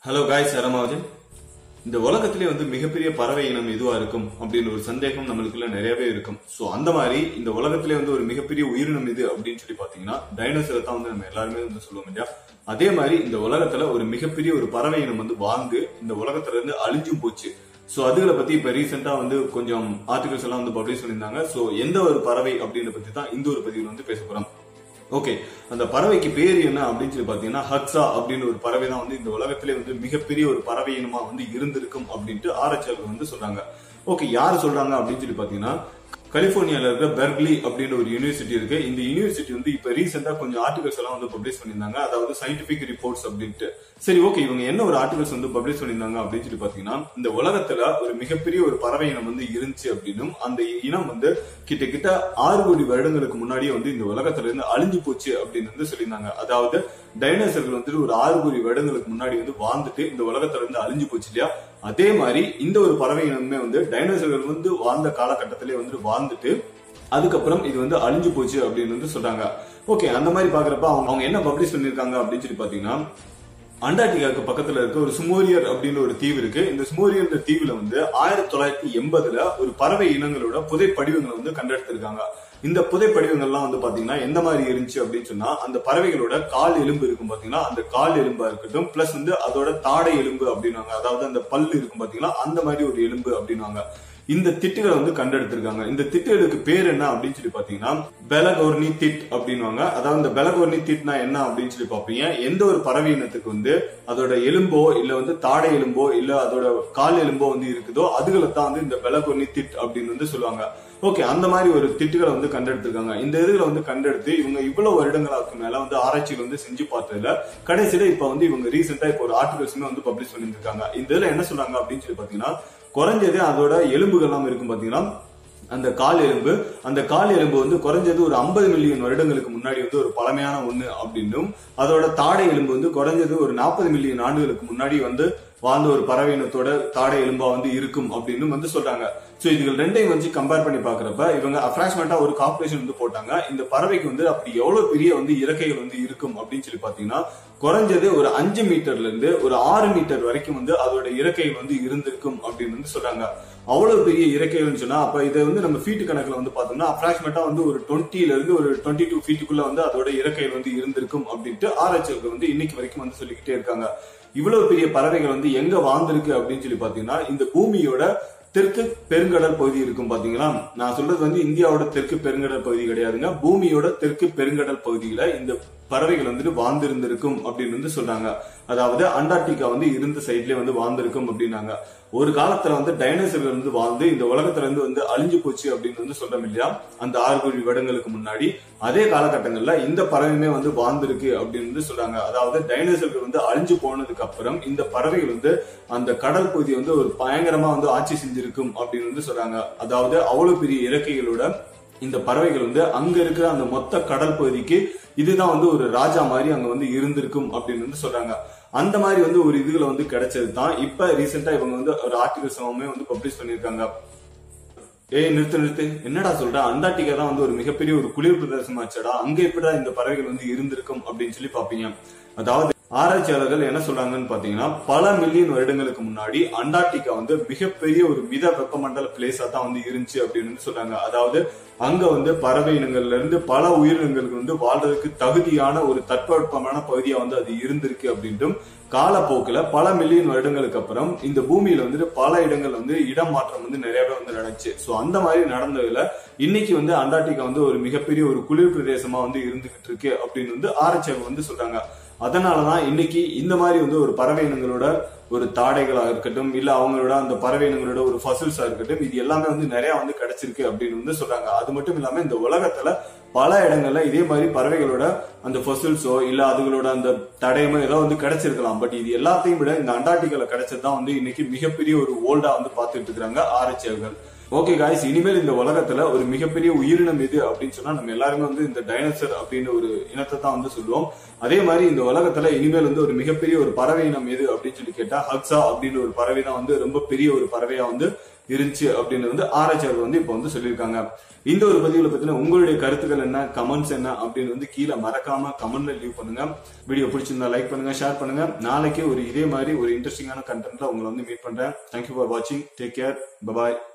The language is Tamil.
ஹலோ காய்ஸ் அரமாவஜன் இந்த உலகத்திலே வந்து மிகப்பெரிய பறவை இனம் எதுவா இருக்கும் அப்படின்னு ஒரு சந்தேகம் நம்மளுக்குள்ள நிறையவே இருக்கும் சோ அந்த மாதிரி இந்த உலகத்திலே வந்து ஒரு மிகப்பெரிய உயிரினம் இது அப்படின்னு சொல்லி பாத்தீங்கன்னா டைனோசரை தான் வந்து நம்ம எல்லாருமே வந்து சொல்லுவோம் இல்லையா அதே மாதிரி இந்த உலகத்துல ஒரு மிகப்பெரிய ஒரு பறவை இனம் வந்து வாழ்ந்து இந்த உலகத்துல இருந்து அழிஞ்சும் போச்சு சோ அதுகளை பத்தி இப்ப ரீசெண்டா வந்து கொஞ்சம் ஆர்டிகல்ஸ் எல்லாம் வந்து பப்ளிஷ் பண்ணியிருந்தாங்க சோ எந்த ஒரு பறவை அப்படின்றத பத்தி தான் இந்த ஒரு பதிவில் வந்து பேச போறோம் ஓகே அந்த பறவைக்கு பேர் என்ன அப்படின்னு சொல்லி பாத்தீங்கன்னா ஹக்ஸா அப்படின்னு ஒரு பறவை தான் வந்து இந்த உலகத்திலே வந்து மிகப்பெரிய ஒரு பறவை இனமா வந்து இருந்திருக்கும் அப்படின்ட்டு ஆராய்ச்சியாளர்கள் வந்து சொல்றாங்க ஓகே யார் சொல்றாங்க அப்படின்னு சொல்லி பாத்தீங்கன்னா கலிபோர்னியால இருக்க பெர்க்லி அப்படின்னு ஒரு யூனிவர்சிட்டி இருக்கு இந்த யூனிவர்சிட்டி வந்து இப்ப ரீசெண்டா கொஞ்சம் ஆர்டிகல்ஸ் எல்லாம் வந்து பப்ளிஷ் பண்ணியிருந்தாங்க அதாவது சயின்டிபிக் ரிப்போர்ட்ஸ் அப்படின்ட்டு சரி ஓகே இவங்க என்ன ஒரு ஆர்டிகல்ஸ் வந்து பப்ளிஷ் பண்ணியிருந்தாங்க அப்படின்னு சொல்லி பாத்தீங்கன்னா இந்த உலகத்துல ஒரு மிகப்பெரிய ஒரு பறவை இனம் வந்து இருந்துச்சு அப்படின்னும் அந்த இனம் வந்து கிட்டத்தட்ட ஆறு கோடி வருடங்களுக்கு முன்னாடியே வந்து இந்த உலகத்துல இருந்து அழிஞ்சு போச்சு அப்படின்னு வந்து சொல்லியிருந்தாங்க அதாவது டைனோசர்கள் வந்துட்டு ஒரு ஆறு கோடி வருடங்களுக்கு முன்னாடி வந்து வாழ்ந்துட்டு இந்த உலகத்துல இருந்து அழிஞ்சு போச்சு இல்லையா அதே மாதிரி இந்த ஒரு பறவை இனமே வந்து டைனோசர்கள் வந்து வாழ்ந்த காலகட்டத்திலே வந்து வாழ்ந்துட்டு அதுக்கப்புறம் இது வந்து அழிஞ்சு போச்சு அப்படின்னு வந்து சொல்றாங்க ஓகே அந்த மாதிரி பாக்குறப்ப அவங்க அவங்க என்ன பப்ளிஷ் பண்ணிருக்காங்க அப்படின்னு சொல்லி பாத்தீங்கன்னா அண்டார்டிகாவுக்கு பக்கத்துல இருக்க ஒரு சுமோரியர் அப்படின்னு ஒரு தீவு இருக்கு இந்த சுமோரியர் தீவுல வந்து ஆயிரத்தி தொள்ளாயிரத்தி எண்பதுல ஒரு பறவை இனங்களோட புதைப்படிவங்களை வந்து கண்டெடுத்திருக்காங்க இந்த புதைப்படிவங்கள்லாம் வந்து பாத்தீங்கன்னா எந்த மாதிரி இருந்துச்சு அப்படின்னு சொன்னா அந்த பறவைகளோட கால் எலும்பு இருக்கும் பாத்தீங்கன்னா அந்த கால் எலும்பா இருக்கட்டும் பிளஸ் வந்து அதோட தாடை எலும்பு அப்படின்னாங்க அதாவது அந்த பல்லு இருக்கும் பாத்தீங்கன்னா அந்த மாதிரி ஒரு எலும்பு அப்படின்னாங்க இந்த திட்டுகளை வந்து கண்டெடுத்திருக்காங்க இந்த திட்டுகளுக்கு பேர் என்ன அப்படின்னு சொல்லி பாத்தீங்கன்னா பெலகோர்னி திட் அப்படின்வாங்க அதாவது இந்த பெலகோர்னி திட்னா என்ன அப்படின்னு சொல்லி பாப்பீங்க எந்த ஒரு பறவை இனத்துக்கு வந்து அதோட எலும்போ இல்ல வந்து தாடை எலும்போ இல்ல அதோட கால் எலும்போ வந்து இருக்குதோ அதுகளை தான் வந்து இந்த பெலகோர்னி திட் அப்படின்னு வந்து சொல்லுவாங்க ஓகே அந்த மாதிரி ஒரு திட்டுகளை வந்து கண்டெடுத்திருக்காங்க இந்த இதுகளை வந்து கண்டெடுத்து இவங்க இவ்வளவு வருடங்களுக்கு மேல வந்து ஆராய்ச்சிகள் வந்து செஞ்சு பார்த்ததுல கடைசியில இப்ப வந்து இவங்க ரீசெண்டா இப்போ ஒரு ஆர்டிகல்ஸ்மே வந்து பப்ளிஷ் பண்ணியிருக்காங்க இந்த இதுல என்ன சொல்றாங்க அப்படின்னு சொல்லி பாத்தீங்கன்னா குறைஞ்சது அதோட எலும்புகள் எல்லாம் இருக்கும் பாத்தீங்கன்னா அந்த கால் எலும்பு அந்த கால் எலும்பு வந்து குறைஞ்சது ஒரு ஐம்பது மில்லியன் வருடங்களுக்கு முன்னாடி வந்து ஒரு பழமையான ஒண்ணு அப்படின்னும் அதோட தாடை எலும்பு வந்து குறைஞ்சது ஒரு நாற்பது மில்லியன் ஆண்டுகளுக்கு முன்னாடி வந்து வாழ்ந்த ஒரு பறவை இனத்தோட தாடை எலும்பா வந்து இருக்கும் அப்படின்னு வந்து சொல்றாங்க சோ இதுகள் ரெண்டையும் வச்சு கம்பேர் பண்ணி பாக்குறப்ப இவங்க அப்ராக்சிமேட்டா ஒரு கால்குலேஷன் வந்து போட்டாங்க இந்த பறவைக்கு வந்து அப்படி எவ்வளவு பெரிய வந்து இறக்கைகள் வந்து இருக்கும் அப்படின்னு சொல்லி பாத்தீங்கன்னா குறைஞ்சது ஒரு அஞ்சு மீட்டர்ல இருந்து ஒரு ஆறு மீட்டர் வரைக்கும் வந்து அதோட இறக்கைகள் வந்து இருந்திருக்கும் அப்படின்னு வந்து சொல்றாங்க அவ்வளவு பெரிய இறக்கைகள்னு சொன்னா அப்ப இதை வந்து நம்ம ஃபீட்டு கணக்குல வந்து பார்த்தோம்னா அப்ராக்சிமேட்டா வந்து ஒரு டுவெண்ட்டில இருந்து ஒரு டுவெண்ட்டி டூ ஃபீட்டுக்குள்ள வந்து அதோட இறக்கைகள் வந்து இருந்திருக்கும் அப்படின்ட்டு ஆராய்ச்சியாளர்கள் வந்து இன்னைக்கு வரைக்கும் வந்து சொல்லிக்கிட்டே இருக்காங்க இவ்வளவு பெரிய பறவைகள் வந்து எங்க வாழ்ந்திருக்கு அப்படின்னு சொல்லி பாத்தீங்கன்னா இந்த பூமியோட தெற்கு பெருங்கடல் பகுதி இருக்கும் பாத்தீங்களா நான் சொல்றது வந்து இந்தியாவோட தெற்கு பெருங்கடல் பகுதி கிடையாதுங்க பூமியோட தெற்கு பெருங்கடல் பகுதியில இந்த பறவைகள் வந்துட்டு வாழ்ந்திருந்திருக்கும் அப்படின்னு வந்து சொல்றாங்க அதாவது அண்டார்டிகா வந்து இருந்த சைட்லயே வந்து வாழ்ந்திருக்கும் அப்படின்னாங்க ஒரு காலத்துல வந்து டைனோசர்கள் வந்து வாழ்ந்து இந்த உலகத்துல இருந்து வந்து அழிஞ்சு போச்சு அப்படின்னு வந்து சொல்றோம் இல்லையா அந்த ஆறு கோடி வருடங்களுக்கு முன்னாடி அதே காலகட்டங்கள்ல இந்த பறவையுமே வந்து வாழ்ந்திருக்கு அப்படின்னு வந்து சொல்றாங்க அதாவது டைனோசர்கள் வந்து அழிஞ்சு போனதுக்கு அப்புறம் இந்த பறவைகள் வந்து அந்த கடல் பகுதியை வந்து ஒரு பயங்கரமா வந்து ஆட்சி செஞ்சிருக்கும் அப்படின்னு வந்து சொல்றாங்க அதாவது அவ்வளவு பெரிய இறக்கைகளோட இந்த பறவைகள் வந்து அங்க இருக்கிற அந்த மொத்த கடல் பகுதிக்கு இதுதான் வந்து ஒரு ராஜா மாதிரி அங்க வந்து இருந்திருக்கும் அப்படின்னு வந்து சொல்றாங்க அந்த மாதிரி வந்து ஒரு இதுல வந்து கிடைச்சது தான் இப்ப ரீசெண்டா இவங்க வந்து ஒரு ஆர்டிகல் சமமே வந்து பப்ளிஷ் பண்ணிருக்காங்க ஏய் நிறுத்து நிறுத்து என்னடா சொல்ற அண்டார்டிகா தான் வந்து ஒரு மிகப்பெரிய ஒரு குளிர் பிரதேசமாச்சடா அங்க எப்படா இந்த பறவைகள் வந்து இருந்திருக்கும் அப்படின்னு சொல்லி பாப்பீங்க அதாவது ஆராய்ச்சியாளர்கள் என்ன சொல்றாங்கன்னு பாத்தீங்கன்னா பல மில்லியன் வருடங்களுக்கு முன்னாடி அண்டார்டிகா வந்து மிகப்பெரிய ஒரு மித வெப்பமண்டல பிளேஸா தான் வந்து இருந்துச்சு அப்படின்னு வந்து சொல்றாங்க அதாவது அங்க வந்து பறவை இனங்கள்ல இருந்து பல உயிரினங்களுக்கு வந்து வாழ்றதுக்கு தகுதியான ஒரு தட்பவெப்பமான பகுதியா வந்து அது இருந்திருக்கு அப்படின்ட்டும் காலப்போக்குல பல மில்லியன் வருடங்களுக்கு அப்புறம் இந்த பூமியில வந்துட்டு பல இடங்கள் வந்து இடம் மாற்றம் வந்து நிறையவே வந்து நடந்துச்சு சோ அந்த மாதிரி நடந்ததுல இன்னைக்கு வந்து அண்டார்டிகா வந்து ஒரு மிகப்பெரிய ஒரு குளிர் பிரதேசமா வந்து இருந்துகிட்டு இருக்கு அப்படின்னு வந்து ஆராய்ச்சியாளர் வந்து சொல்றாங்க அதனாலதான் இன்னைக்கு இந்த மாதிரி வந்து ஒரு பறவை இனங்களோட ஒரு தாடைகளா இருக்கட்டும் இல்ல அவங்களோட அந்த பறவை இனங்களோட ஒரு ஃபசில்ஸா இருக்கட்டும் இது எல்லாமே வந்து நிறைய வந்து கிடைச்சிருக்கு அப்படின்னு வந்து சொல்றாங்க அது மட்டும் இல்லாம இந்த உலகத்துல பல இடங்கள்ல இதே மாதிரி பறவைகளோட அந்த ஃபசில்ஸோ இல்ல அதுகளோட அந்த தடயமோ ஏதோ வந்து கிடைச்சிருக்கலாம் பட் இது எல்லாத்தையும் விட இந்த அண்டார்டிகால கிடைச்சதுதான் வந்து இன்னைக்கு மிகப்பெரிய ஒரு ஓல்டா வந்து பாத்துட்டு இருக்காங்க ஆராய்ச்சியாளர்கள் ஓகே காய்ஸ் இனிமேல் இந்த உலகத்துல ஒரு மிகப்பெரிய உயிரினம் எது அப்படின்னு சொன்னா நம்ம எல்லாருமே வந்து இந்த டைனோசர் அப்படின்னு ஒரு இனத்தை தான் வந்து சொல்லுவோம் அதே மாதிரி இந்த உலகத்துல இனிமேல் வந்து ஒரு மிகப்பெரிய ஒரு பறவை இனம் எது அப்படின்னு சொல்லி கேட்டா ஹக்ஸா அப்படின்னு ஒரு பறவை தான் வந்து ரொம்ப பெரிய ஒரு பறவையா வந்து இருந்துச்சு அப்படின்னு வந்து ஆராய்ச்சியாளர்கள் வந்து இப்போ வந்து சொல்லியிருக்காங்க இந்த ஒரு பதிவுல பத்தின உங்களுடைய கருத்துக்கள் என்ன கமெண்ட்ஸ் என்ன அப்படின்னு வந்து கீழே மறக்காம கமெண்ட்ல லீவ் பண்ணுங்க வீடியோ பிடிச்சிருந்தா லைக் பண்ணுங்க ஷேர் பண்ணுங்க நாளைக்கு ஒரு இதே மாதிரி ஒரு இன்ட்ரெஸ்டிங்கான கண்டென்ட்ல உங்களை வந்து மீட் பண்றேன் தேங்க்யூ ஃபார் வாட்சிங் டேக் கேர் பபாய்